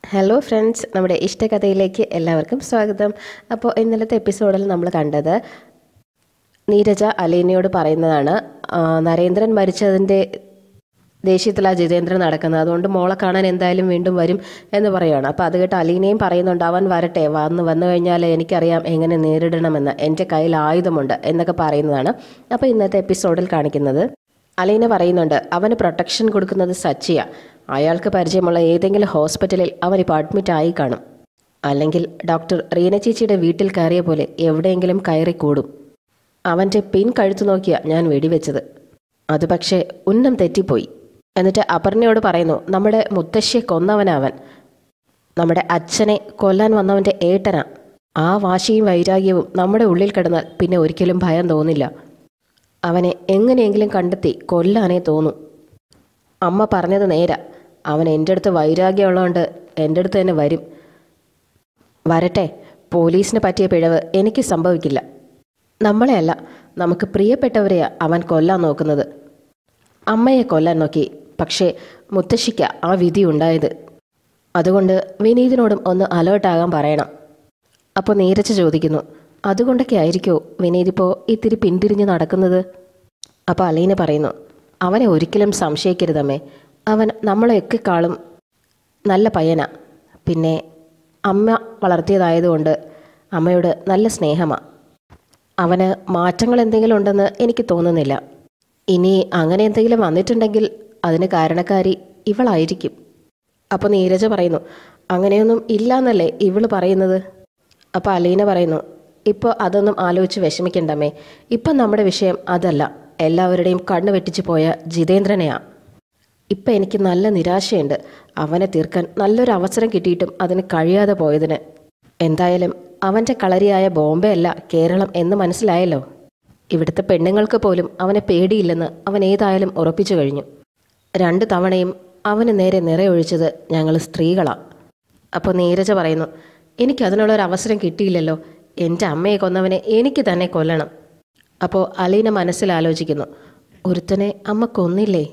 hello friends നമ്മുടെ ഇഷ്ടകഥയിലേക്ക് എല്ലാവർക്കും സ്വാഗതം അപ്പോൾ ഇന്നലത്തെ എപ്പിസോഡിൽ നമ്മൾ കണ്ടത് നീരജ അലീനയോട് പറയുന്നതാണ് ആ, നരേന്ദ്രൻ മരിച്ചതിൻ്റെ ദേഷ്യത്തിലാ ജിതേന്ദ്രൻ നടക്കുന്നത് അതുകൊണ്ട് മോളെ കാണാൻ എന്തായാലും വീണ്ടും വരും എന്ന് പറയുകയാണ് അപ്പോൾ അത് കേട്ട് അലീനയും പറയുന്നുണ്ട് അവൻ വരട്ടെ വന്ന് വന്നു കഴിഞ്ഞാൽ എനിക്കറിയാം എങ്ങനെ നേരിടണമെന്ന് എൻ്റെ കയ്യിൽ ആയുധമുണ്ട് എന്നൊക്കെ പറയുന്നതാണ് അപ്പോൾ ഇന്നത്തെ എപ്പിസോഡിൽ കാണിക്കുന്നത് അലീന പറയുന്നുണ്ട് അവന് പ്രൊട്ടക്ഷൻ കൊടുക്കുന്നത് സച്ചിയ അയാൾക്ക് പരിചയമുള്ള ഏതെങ്കിലും ഹോസ്പിറ്റലിൽ അവനിപ്പോൾ അഡ്മിറ്റ് ആയി കാണും അല്ലെങ്കിൽ ഡോക്ടർ റീന ചേച്ചിയുടെ വീട്ടിൽ കയറിയ പോലെ എവിടെയെങ്കിലും കയറി കൂടും അവൻ്റെ പിൻ കഴുത്തു നോക്കിയാ ഞാൻ വെടിവെച്ചത് അത് പക്ഷേ ഉന്നം തെറ്റിപ്പോയി എന്നിട്ട് അപർണയോട് പറയുന്നു നമ്മുടെ മുത്തശ്ശിയെ കൊന്നവനവൻ നമ്മുടെ അച്ഛനെ കൊല്ലാൻ വന്നവൻ്റെ ഏട്ടനാ ആ വാശിയും വൈരാഗ്യവും നമ്മുടെ ഉള്ളിൽ കിടന്നാൽ പിന്നെ ഒരിക്കലും ഭയം തോന്നില്ല അവനെ എങ്ങനെയെങ്കിലും കണ്ടെത്തി കൊല്ലാനേ തോന്നും അമ്മ പറഞ്ഞത് നേരാ അവൻ എൻ്റെ അടുത്ത് വൈരാഗ്യമുള്ളതുകൊണ്ട് എൻ്റെ അടുത്ത് തന്നെ വരും വരട്ടെ പോലീസിന് പറ്റിയ പിഴവ് എനിക്ക് സംഭവിക്കില്ല നമ്മളെയല്ല നമുക്ക് പ്രിയപ്പെട്ടവരെയാ അവൻ കൊല്ലാൻ നോക്കുന്നത് അമ്മയെ കൊല്ലാൻ നോക്കി പക്ഷേ മുത്തശ്ശിക്ക ആ വിധി ഉണ്ടായത് അതുകൊണ്ട് വിനീതിനോടും ഒന്ന് അലേർട്ടാകാൻ പറയണം അപ്പോൾ നീരജ് ചോദിക്കുന്നു അതുകൊണ്ടൊക്കെ ആയിരിക്കുമോ വിനീതിപ്പോൾ ഇത്തിരി പിന്തിരിഞ്ഞ് നടക്കുന്നത് അപ്പോൾ അലീന പറയുന്നു അവനെ ഒരിക്കലും സംശയിക്കരുതമ്മേ അവൻ നമ്മളെയൊക്കെ കാളും നല്ല പയ്യനാ പിന്നെ അമ്മ വളർത്തിയതായതുകൊണ്ട് അമ്മയോട് നല്ല സ്നേഹമാണ് അവന് മാറ്റങ്ങൾ എന്തെങ്കിലും ഉണ്ടെന്ന് എനിക്ക് തോന്നുന്നില്ല ഇനി അങ്ങനെ എന്തെങ്കിലും വന്നിട്ടുണ്ടെങ്കിൽ അതിന് കാരണക്കാരി ഇവളായിരിക്കും അപ്പോൾ നീരജ പറയുന്നു അങ്ങനെയൊന്നും ഇല്ലാന്നല്ലേ ഇവള് പറയുന്നത് അപ്പോൾ അലീന പറയുന്നു ഇപ്പോൾ അതൊന്നും ആലോചിച്ച് വിഷമിക്കണ്ടമ്മേ ഇപ്പം നമ്മുടെ വിഷയം അതല്ല എല്ലാവരുടെയും കണ്ണു വെട്ടിച്ചു പോയ ജിതേന്ദ്രനെയാ ഇപ്പം എനിക്ക് നല്ല നിരാശയുണ്ട് അവനെ തീർക്കാൻ നല്ലൊരു അവസരം കിട്ടിയിട്ടും അതിന് കഴിയാതെ പോയതിന് എന്തായാലും അവൻ്റെ കളരിയായ ബോംബെ അല്ല കേരളം എന്ന് മനസ്സിലായല്ലോ ഇവിടുത്തെ പെണ്ണുങ്ങൾക്ക് പോലും അവനെ പേടിയില്ലെന്ന് അവൻ ഏതായാലും ഉറപ്പിച്ചു കഴിഞ്ഞു രണ്ട് തവണയും അവന് നേരെ നിറയൊഴിച്ചത് ഞങ്ങൾ സ്ത്രീകളാ അപ്പോൾ നീരജ പറയുന്നു എനിക്ക് അതിനുള്ള ഒരു അവസരം കിട്ടിയില്ലല്ലോ എൻ്റെ അമ്മയെ കൊന്നവനെ എനിക്ക് തന്നെ കൊല്ലണം അപ്പോൾ അലീന മനസ്സിൽ ആലോചിക്കുന്നു ഒരുത്തനെ അമ്മ കൊന്നില്ലേ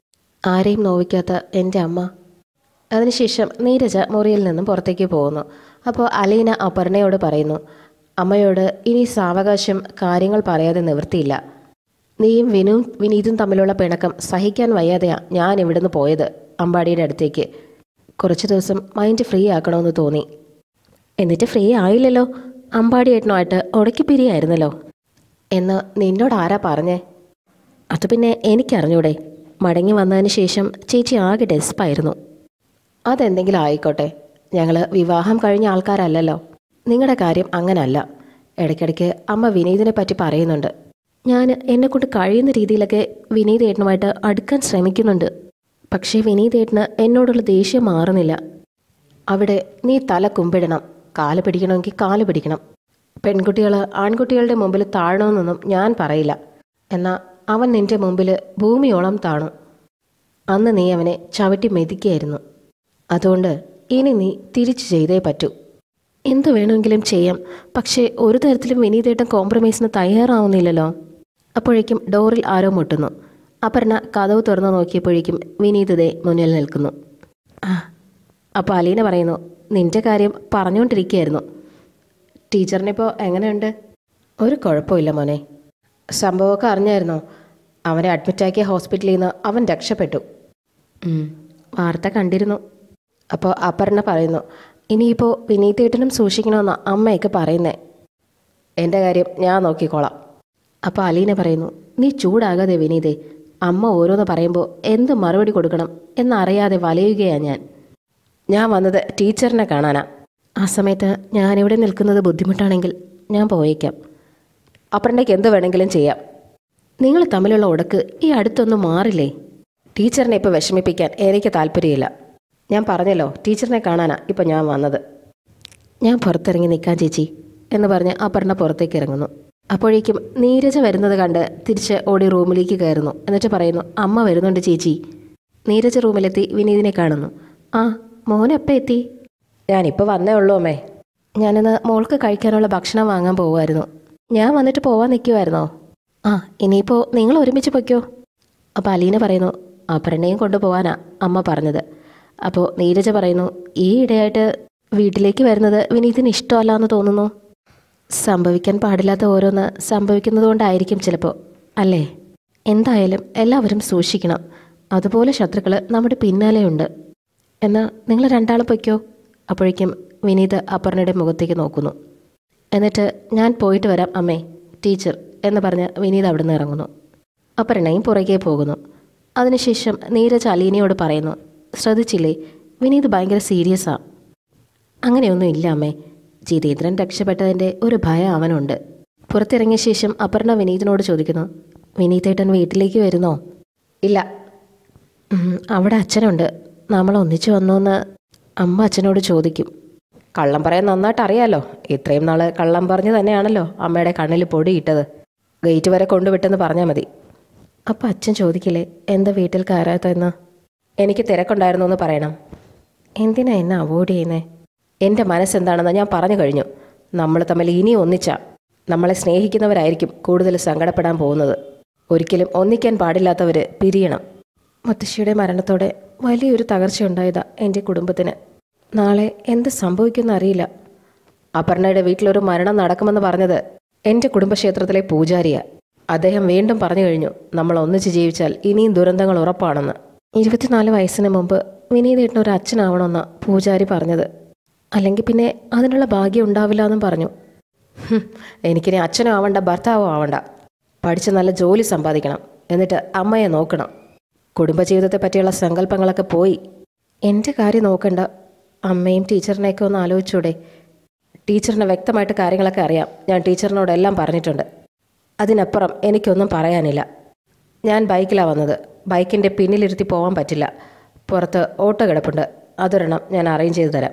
ആരെയും നോവിക്കാത്ത എൻ്റെ അമ്മ അതിനുശേഷം നീരജ മുറിയിൽ നിന്നും പുറത്തേക്ക് പോകുന്നു അപ്പോൾ അലീന അപർണയോട് പറയുന്നു അമ്മയോട് ഇനി സാവകാശം കാര്യങ്ങൾ പറയാതെ നിവൃത്തിയില്ല നീയും വിനുവും വിനീതും തമ്മിലുള്ള പിണക്കം സഹിക്കാൻ വയ്യാതെയാ ഞാൻ ഇവിടുന്ന് പോയത് അമ്പാടിയുടെ അടുത്തേക്ക് കുറച്ച് ദിവസം മൈൻഡ് ഫ്രീ ആക്കണമെന്ന് തോന്നി എന്നിട്ട് ഫ്രീ ആയില്ലല്ലോ അമ്പാടി ഏട്ടനുമായിട്ട് ഉടക്കി പിരിയായിരുന്നല്ലോ എന്ന് നിന്നോട് ആരാ പറഞ്ഞേ അത് പിന്നെ എനിക്കറിഞ്ഞൂടെ മടങ്ങി വന്നതിന് ശേഷം ചേച്ചി ആകെ ഡെസ്പായിരുന്നു അതെന്തെങ്കിലും ആയിക്കോട്ടെ ഞങ്ങൾ വിവാഹം കഴിഞ്ഞ ആൾക്കാരല്ലല്ലോ നിങ്ങളുടെ കാര്യം അങ്ങനല്ല ഇടയ്ക്കിടയ്ക്ക് അമ്മ വിനീതിനെ പറ്റി പറയുന്നുണ്ട് ഞാൻ എന്നെക്കൊണ്ട് കഴിയുന്ന രീതിയിലൊക്കെ വിനീത് ഏട്ടനുമായിട്ട് അടുക്കാൻ ശ്രമിക്കുന്നുണ്ട് പക്ഷേ വിനീത് ഏട്ടന് എന്നോടുള്ള ദേഷ്യം മാറുന്നില്ല അവിടെ നീ തല കുമ്പിടണം കാല് പിടിക്കണമെങ്കിൽ കാല് പിടിക്കണം പെൺകുട്ടികൾ ആൺകുട്ടികളുടെ മുമ്പിൽ താഴണമെന്നൊന്നും ഞാൻ പറയില്ല എന്നാൽ അവൻ നിന്റെ മുമ്പിൽ ഭൂമിയോളം താണു അന്ന് നീ അവനെ ചവിട്ടി മെതിക്കായിരുന്നു അതുകൊണ്ട് ഇനി നീ തിരിച്ചു ചെയ്തേ പറ്റൂ എന്ത് വേണമെങ്കിലും ചെയ്യാം പക്ഷേ ഒരു തരത്തിലും വിനീതേട്ടൻ കോംപ്രമൈസിന് തയ്യാറാവുന്നില്ലല്ലോ അപ്പോഴേക്കും ഡോറിൽ ആരോ മുട്ടുന്നു അപർണ കഥവ് തുറന്നു നോക്കിയപ്പോഴേക്കും വിനീതതെ മുന്നിൽ നിൽക്കുന്നു ആ അപ്പോൾ അലീന പറയുന്നു നിന്റെ കാര്യം പറഞ്ഞുകൊണ്ടിരിക്കുകയായിരുന്നു ടീച്ചറിനിപ്പോൾ എങ്ങനെയുണ്ട് ഒരു കുഴപ്പമില്ല മോനെ സംഭവമൊക്കെ അറിഞ്ഞായിരുന്നോ അവനെ അഡ്മിറ്റാക്കിയ ഹോസ്പിറ്റലിൽ നിന്ന് അവൻ രക്ഷപ്പെട്ടു ഉം, വാർത്ത കണ്ടിരുന്നു അപ്പോൾ അപർണ പറയുന്നു ഇനിയിപ്പോൾ വിനീതേട്ടനും സൂക്ഷിക്കണമെന്നാ അമ്മയൊക്കെ പറയുന്നേ എൻ്റെ കാര്യം ഞാൻ നോക്കിക്കോളാം അപ്പോൾ അലീന പറയുന്നു നീ ചൂടാകാതെ വിനീതേ അമ്മ ഓരോന്ന് പറയുമ്പോൾ എന്ത് മറുപടി കൊടുക്കണം എന്നറിയാതെ വലയുകയാണ് ഞാൻ ഞാൻ വന്നത് ടീച്ചറിനെ കാണാനാ ആ സമയത്ത് ഞാനിവിടെ നിൽക്കുന്നത് ബുദ്ധിമുട്ടാണെങ്കിൽ ഞാൻ പോയേക്കാം അപ്പറിൻ്റെക്ക് എന്ത് വേണമെങ്കിലും ചെയ്യാം നിങ്ങൾ തമ്മിലുള്ള ഉടക്ക് ഈ അടുത്തൊന്നും മാറില്ലേ ടീച്ചറിനെ ഇപ്പോൾ വിഷമിപ്പിക്കാൻ എനിക്ക് താല്പര്യമില്ല ഞാൻ പറഞ്ഞല്ലോ ടീച്ചറിനെ കാണാനാ ഇപ്പോൾ ഞാൻ വന്നത് ഞാൻ പുറത്തിറങ്ങി നിൽക്കാൻ ചേച്ചി എന്ന് പറഞ്ഞ് അപർണ പുറത്തേക്ക് ഇറങ്ങുന്നു അപ്പോഴേക്കും നീരജ വരുന്നത് കണ്ട് തിരിച്ച് ഓടി റൂമിലേക്ക് കയറുന്നു എന്നിട്ട് പറയുന്നു അമ്മ വരുന്നുണ്ട് ചേച്ചി നീരജ റൂമിലെത്തി വിനീതിനെ കാണുന്നു ആ മോനെപ്പം എത്തി ഞാനിപ്പോൾ വന്നേ ഉള്ളൂ അമ്മേ ഞാനിന്ന് മോൾക്ക് കഴിക്കാനുള്ള ഭക്ഷണം വാങ്ങാൻ പോവുമായിരുന്നു ഞാൻ വന്നിട്ട് പോവാൻ നിൽക്കുമായിരുന്നോ ആ ഇനിയിപ്പോൾ നിങ്ങൾ ഒരുമിച്ച് പൊയ്ക്കോ അപ്പോൾ അലീന പറയുന്നു അപർണയും കൊണ്ടുപോകാനാ അമ്മ പറഞ്ഞത് അപ്പോൾ നീരജ പറയുന്നു ഈ ഇടയായിട്ട് വീട്ടിലേക്ക് വരുന്നത് വിനീതിന് ഇഷ്ടമല്ല എന്ന് തോന്നുന്നു സംഭവിക്കാൻ പാടില്ലാത്ത ഓരോന്ന് സംഭവിക്കുന്നതുകൊണ്ടായിരിക്കും ചിലപ്പോൾ അല്ലേ എന്തായാലും എല്ലാവരും സൂക്ഷിക്കണം അതുപോലെ ശത്രുക്കൾ നമ്മുടെ പിന്നാലെയുണ്ട് എന്നാൽ നിങ്ങൾ രണ്ടാളും പൊയ്ക്കോ അപ്പോഴേക്കും വിനീത് അപർണയുടെ മുഖത്തേക്ക് നോക്കുന്നു എന്നിട്ട് ഞാൻ പോയിട്ട് വരാം അമ്മേ ടീച്ചർ എന്ന് പറഞ്ഞ് വിനീത് അവിടെ നിന്ന് ഇറങ്ങുന്നു അപർണയും പുറകെ പോകുന്നു അതിനുശേഷം നീരജ് അലീനയോട് പറയുന്നു ശ്രദ്ധിച്ചില്ലേ വിനീത് ഭയങ്കര സീരിയസാ അങ്ങനെയൊന്നും ഇല്ല അമ്മേ ജിതേന്ദ്രൻ രക്ഷപ്പെട്ടതിൻ്റെ ഒരു ഭയം അവനുണ്ട് പുറത്തിറങ്ങിയ ശേഷം അപർണ വിനീതിനോട് ചോദിക്കുന്നു വിനീതേട്ടൻ വീട്ടിലേക്ക് വരുന്നോ ഇല്ല ഉം, അവിടെ അച്ഛനുണ്ട് നമ്മൾ ഒന്നിച്ചു വന്നോന്ന് അമ്മ അച്ഛനോട് ചോദിക്കും കള്ളം പറയാൻ നന്നായിട്ട് അറിയാലോ ഇത്രയും നാൾ കള്ളം പറഞ്ഞു തന്നെയാണല്ലോ അമ്മയുടെ കണ്ണിൽ പൊടിയിട്ടത് ഗേറ്റ് വരെ കൊണ്ടുവിട്ടെന്ന് പറഞ്ഞാൽ മതി അപ്പം അച്ഛൻ ചോദിക്കില്ലേ എന്താ വീട്ടിൽ കയറാത്തതെന്ന് എനിക്ക് തിരക്കുണ്ടായിരുന്നു എന്ന് പറയണം എന്തിനാ എന്നെ അവോയ്ഡ് ചെയ്യുന്നേ എൻ്റെ മനസ്സെന്താണെന്ന് ഞാൻ പറഞ്ഞു കഴിഞ്ഞു നമ്മൾ തമ്മിൽ ഇനി ഒന്നിച്ച നമ്മളെ സ്നേഹിക്കുന്നവരായിരിക്കും കൂടുതൽ സങ്കടപ്പെടാൻ പോകുന്നത് ഒരിക്കലും ഒന്നിക്കാൻ പാടില്ലാത്തവർ പിരിയണം മുത്തശ്ശിയുടെ മരണത്തോടെ വലിയൊരു തകർച്ചയുണ്ടായതാ എൻ്റെ കുടുംബത്തിന് നാളെ എന്ത് സംഭവിക്കുമെന്ന് അറിയില്ല അപർണയുടെ വീട്ടിലൊരു മരണം നടക്കുമെന്ന് പറഞ്ഞത് എൻ്റെ കുടുംബക്ഷേത്രത്തിലെ പൂജാരിയാ അദ്ദേഹം വീണ്ടും പറഞ്ഞു കഴിഞ്ഞു നമ്മൾ ഒന്നിച്ച് ജീവിച്ചാൽ ഇനിയും ദുരന്തങ്ങൾ ഉറപ്പാണെന്ന് ഇരുപത്തിനാല് വയസ്സിന് മുമ്പ് വിനീതേട്ടന് ഒരു അച്ഛനാവണമെന്ന പൂജാരി പറഞ്ഞത് അല്ലെങ്കിൽ പിന്നെ അതിനുള്ള ഭാഗ്യം ഉണ്ടാവില്ല എന്നും പറഞ്ഞു ഹും, എനിക്കിനി അച്ഛനും ആവണ്ട ഭർത്താവും ആവണ്ട പഠിച്ച് നല്ല ജോലി സമ്പാദിക്കണം എന്നിട്ട് അമ്മയെ നോക്കണം കുടുംബജീവിതത്തെ പറ്റിയുള്ള സങ്കല്പങ്ങളൊക്കെ പോയി എൻ്റെ കാര്യം നോക്കണ്ട അമ്മയും ടീച്ചറിനെയൊക്കെ ഒന്ന് ആലോചിച്ചൂടെ ടീച്ചറിന് വ്യക്തമായിട്ട് കാര്യങ്ങളൊക്കെ അറിയാം ഞാൻ ടീച്ചറിനോട് എല്ലാം പറഞ്ഞിട്ടുണ്ട് അതിനപ്പുറം എനിക്കൊന്നും പറയാനില്ല ഞാൻ ബൈക്കിലാണ് വന്നത് ബൈക്കിൻ്റെ പിന്നിലിരുത്തി പോകാൻ പറ്റില്ല പുറത്ത് ഓട്ടോ കിടപ്പുണ്ട് അതൊരെണ്ണം ഞാൻ അറേഞ്ച് ചെയ്തു തരാം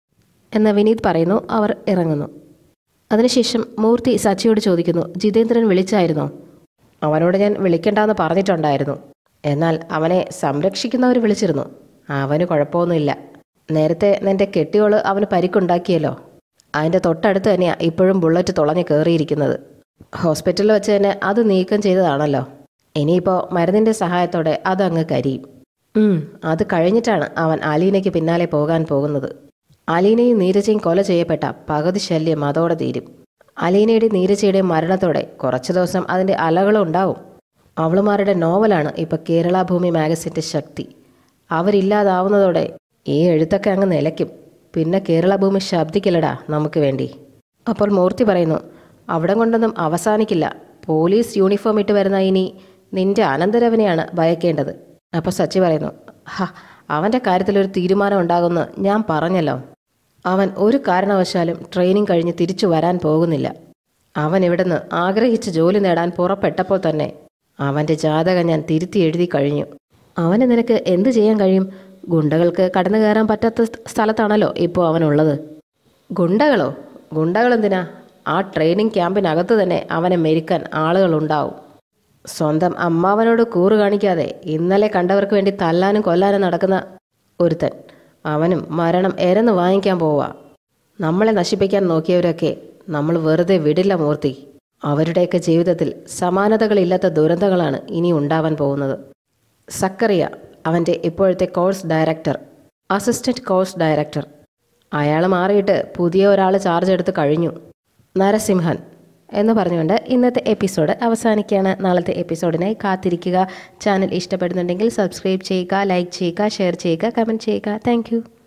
എന്ന് വിനീത് പറയുന്നു അവർ ഇറങ്ങുന്നു അതിനുശേഷം മൂർത്തി സച്ചിയോട് ചോദിക്കുന്നു ജിതേന്ദ്രൻ വിളിച്ചായിരുന്നോ അവനോട് ഞാൻ വിളിക്കണ്ടെന്ന് പറഞ്ഞിട്ടുണ്ടായിരുന്നു എന്നാൽ അവനെ സംരക്ഷിക്കുന്നവർ വിളിച്ചിരുന്നു അവന് കുഴപ്പമൊന്നുമില്ല നേരത്തെ നിന്റെ കെട്ടിയോള് അവന് പരിക്കുണ്ടാക്കിയല്ലോ അതിൻ്റെ തൊട്ടടുത്ത് തന്നെയാണ് ഇപ്പോഴും ബുള്ളറ്റ് തുളഞ്ഞ് കയറിയിരിക്കുന്നത് ഹോസ്പിറ്റലിൽ വെച്ച് തന്നെ അത് നീക്കം ചെയ്തതാണല്ലോ ഇനിയിപ്പോൾ മരുന്നിൻ്റെ സഹായത്തോടെ അതങ്ങ് കരിയും ഉം, അത് കഴിഞ്ഞിട്ടാണ് അവൻ അലീനയ്ക്ക് പിന്നാലെ പോകാൻ പോകുന്നത് അലീനയും നീരജയും കൊല ചെയ്യപ്പെട്ട പകുതി ശല്യം അതോടെ തീരും അലീനയുടെ നീരജയുടെ മരണത്തോടെ കുറച്ചു ദിവസം അതിൻ്റെ അലകളുണ്ടാവും അവളുമാരുടെ നോവലാണ് ഇപ്പോൾ കേരള ഭൂമി മാഗസിൻ്റെ ശക്തി അവരില്ലാതാവുന്നതോടെ ഈ എഴുത്തൊക്കെ അങ്ങ് നിലയ്ക്കും പിന്നെ കേരള ഭൂമി ശബ്ദിക്കില്ലടാ നമുക്ക് വേണ്ടി അപ്പോൾ മൂർത്തി പറയുന്നു അവിടം കൊണ്ടൊന്നും അവസാനിക്കില്ല പോലീസ് യൂണിഫോം ഇട്ട് വരുന്ന ഇനി നിന്റെ അനന്തരവനെയാണ് ഭയക്കേണ്ടത് അപ്പോൾ സച്ചി പറയുന്നു ഹ അവൻ്റെ കാര്യത്തിൽ ഒരു തീരുമാനം ഉണ്ടാകുമെന്ന് ഞാൻ പറഞ്ഞല്ലോ അവൻ ഒരു കാരണവശാലും ട്രെയിനിങ് കഴിഞ്ഞ് തിരിച്ചു വരാൻ പോകുന്നില്ല അവൻ ഇവിടുന്ന് ആഗ്രഹിച്ച് ജോലി നേടാൻ പുറപ്പെട്ടപ്പോൾ തന്നെ അവൻ്റെ ജാതകം ഞാൻ തിരുത്തി എഴുതി കഴിഞ്ഞു അവന് നിനക്ക് എന്ത് ചെയ്യാൻ കഴിയും ഗുണ്ടകൾക്ക് കടന്നു കയറാൻ പറ്റാത്ത സ്ഥ- സ്ഥലത്താണല്ലോ ഇപ്പോൾ അവനുള്ളത് ഗുണ്ടകളോ ഗുണ്ടകൾ എന്തിനാ ആ ട്രെയിനിങ് ക്യാമ്പിനകത്ത് തന്നെ അവനെ മെരുക്കാൻ ആളുകളുണ്ടാവും സ്വന്തം അമ്മാവനോട് കൂറ് കാണിക്കാതെ ഇന്നലെ കണ്ടവർക്ക് വേണ്ടി തല്ലാനും കൊല്ലാനും നടക്കുന്ന ഒരുത്തൻ അവനും മരണം എരന്ന് വാങ്ങിക്കാൻ പോവാ നമ്മളെ നശിപ്പിക്കാൻ നോക്കിയവരൊക്കെ നമ്മൾ വെറുതെ വിടില്ല മൂർത്തി അവരുടെയൊക്കെ ജീവിതത്തിൽ സമാനതകളില്ലാത്ത ദുരന്തങ്ങളാണ് ഇനി ഉണ്ടാവാൻ പോകുന്നത് സക്കറിയ അവൻ്റെ ഇപ്പോഴത്തെ course director assistant course director അയാൾ മാറിയിട്ട് പുതിയ ഒരാൾ ചാർജ് എടുത്ത് കഴിഞ്ഞു നരസിംഹൻ എന്ന് പറഞ്ഞുകൊണ്ട് ഇന്നത്തെ എപ്പിസോഡ് അവസാനിക്കുകയാണ് നാളത്തെ എപ്പിസോഡിനായി കാത്തിരിക്കുക ചാനൽ ഇഷ്ടപ്പെടുന്നുണ്ടെങ്കിൽ സബ്സ്ക്രൈബ് ചെയ്യുക ലൈക്ക് ചെയ്യുക ഷെയർ ചെയ്യുക കമൻറ്റ് ചെയ്യുക താങ്ക്